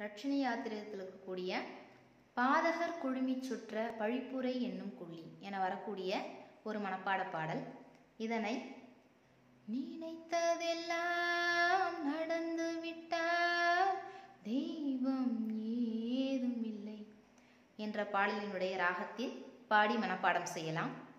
ரட்சணி யாத்திரத்தில் இருக்கக்கூடிய பாதகர் குழுமி சுற்ற பழிப்புரை என்னும் கொள்ளி என வரக்கூடிய ஒரு மனப்பாட பாடல் இதனை நினைத்ததெல்லாம் நடந்து விட்டால் தெய்வம் ஏதும் இல்லை என்ற பாடலினுடைய ராகத்தில் பாடி மனப்பாடம் செய்யலாம்